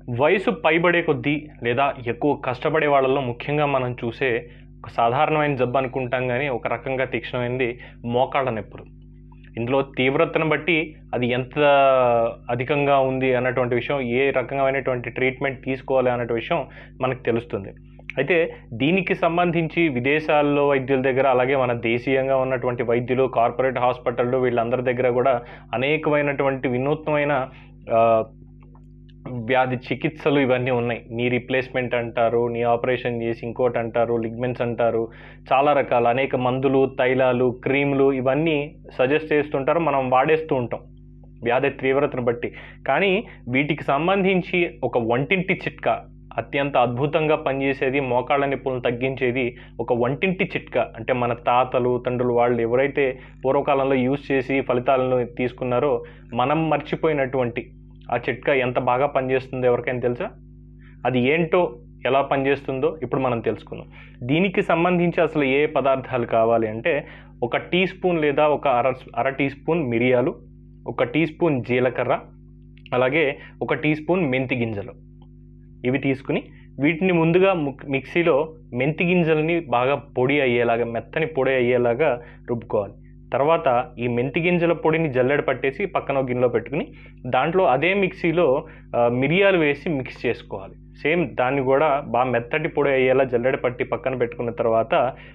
వయసు పైబడే కొద్దీ లేదా ఎక్కువ కష్టపడే వాళ్ళలో ముఖ్యంగా మనం చూసే ఒక సాధారణమైన జబ్బు అనుకుంటాం కానీ ఒక రకంగా తీక్షణమైనది మోకాళ్ళ నొప్పులు ఇందులో తీవ్రతను బట్టి అది ఎంత అధికంగా ఉంది అన్నటువంటి విషయం ఏ రకమైనటువంటి ట్రీట్మెంట్ తీసుకోవాలి అన్నటువంటి విషయం మనకు తెలుస్తుంది అయితే దీనికి సంబంధించి విదేశాల్లో వైద్యుల దగ్గర అలాగే మన దేశీయంగా ఉన్నటువంటి వైద్యులు కార్పొరేట్ హాస్పిటళ్ళు వీళ్ళందరి దగ్గర కూడా అనేకమైనటువంటి వినూత్నమైన ఆ, వ్యాధి చికిత్సలు ఇవన్నీ ఉన్నాయి నీ రీప్లేస్మెంట్ అంటారు నీ ఆపరేషన్ చేసి ఇంకోటి అంటారు లిగ్మెంట్స్ అంటారు చాలా రకాల అనేక మందులు తైలాలు క్రీములు ఇవన్నీ సజెస్ట్ చేస్తుంటారు మనం వాడేస్తూ ఉంటాం వ్యాధి తీవ్రతను బట్టి కానీ వీటికి సంబంధించి ఒక వంటింటి చిట్కా అత్యంత అద్భుతంగా పనిచేసేది మోకాళ్ళ నొప్పులను తగ్గించేది ఒక వంటింటి చిట్కా అంటే మన తాతలు తండ్రులు వాళ్ళు ఎవరైతే పూర్వకాలంలో యూజ్ చేసి ఫలితాలను తీసుకున్నారో మనం మర్చిపోయినటువంటి ఆ చిట్కా ఎంత బాగా పనిచేస్తుందో ఎవరికైనా తెలుసా అది ఏంటో ఎలా పనిచేస్తుందో ఇప్పుడు మనం తెలుసుకుందాం దీనికి సంబంధించి అసలు ఏ పదార్థాలు కావాలి అంటే ఒక టీ స్పూన్ లేదా ఒక అర అర టీ స్పూన్ మిరియాలు ఒక టీ స్పూన్ జీలకర్ర అలాగే ఒక టీ స్పూన్ మెంతి గింజలు ఇవి తీసుకుని వీటిని ముందుగా ముక్- మిక్సీలో మెంతి గింజల్ని బాగా పొడి అయ్యేలాగా మెత్తని పొడి అయ్యేలాగా రుబ్బుకోవాలి తర్వాత ఈ మెంతి గింజల పొడిని జల్లెడ పట్టేసి పక్కన ఒక గిన్నెలో పెట్టుకుని దాంట్లో అదే మిక్సీలో ఆ, మిరియాలు వేసి మిక్స్ చేసుకోవాలి సేమ్ దాన్ని కూడా బాగా మెత్తటి పొడి అయ్యేలా జల్లెడ పట్టి పక్కన పెట్టుకున్న తర్వాత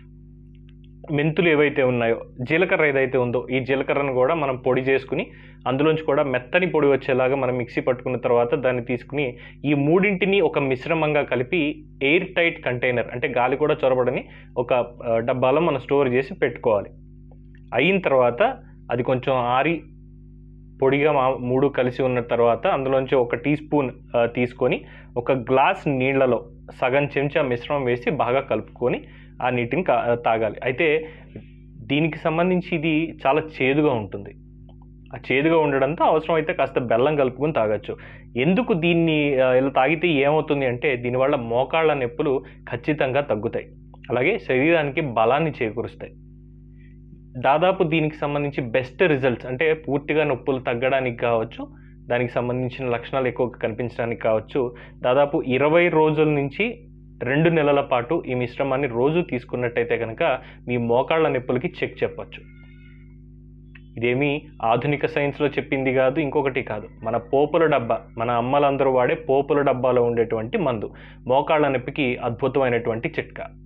మెంతులు ఏవైతే ఉన్నాయో జీలకర్ర ఏదైతే ఉందో ఈ జీలకర్రను కూడా మనం పొడి చేసుకుని అందులోంచి కూడా మెత్తని పొడి వచ్చేలాగా మనం మిక్సీ పట్టుకున్న తర్వాత దాన్ని తీసుకుని ఈ మూడింటిని ఒక మిశ్రమంగా కలిపి ఎయిర్ టైట్ కంటైనర్ అంటే గాలి కూడా చొరబడని ఒక ఆ, డబ్బాలో మనం స్టోర్ చేసి పెట్టుకోవాలి అయిన తర్వాత అది కొంచెం ఆరి పొడిగా మా మూడు కలిసి ఉన్న తర్వాత అందులోంచి ఒక టీ స్పూన్ ఆ, తీసుకొని ఒక గ్లాస్ నీళ్లలో సగం చెంచా మిశ్రమం వేసి బాగా కలుపుకొని ఆ నీటిని కా- తాగాలి అయితే దీనికి సంబంధించి ఇది చాలా చేదుగా ఉంటుంది ఆ చేదుగా ఉండడంతో అవసరమైతే కాస్త బెల్లం కలుపుకొని తాగొచ్చు ఎందుకు దీన్ని ఆ, ఇలా తాగితే ఏమవుతుంది అంటే దీనివల్ల మోకాళ్ళ నొప్పులు ఖచ్చితంగా తగ్గుతాయి అలాగే శరీరానికి బలాన్ని చేకూరుస్తాయి దాదాపు దీనికి సంబంధించి బెస్ట్ రిజల్ట్స్ అంటే పూర్తిగా నొప్పులు తగ్గడానికి కావచ్చు దానికి సంబంధించిన లక్షణాలు ఎక్కువ కనిపించడానికి కావచ్చు దాదాపు ఇరవై రోజుల నుంచి రెండు నెలల పాటు ఈ మిశ్రమాన్ని రోజు తీసుకున్నట్టయితే కనుక మీ మోకాళ్ళ నొప్పులకి చెక్ చెప్పొచ్చు ఇదేమి ఆధునిక సైన్స్లో చెప్పింది కాదు ఇంకొకటి కాదు మన పోపుల డబ్బా మన అమ్మలందరూ వాడే పోపుల డబ్బాలో ఉండేటువంటి మందు మోకాళ్ళ నొప్పికి అద్భుతమైనటువంటి చిట్కా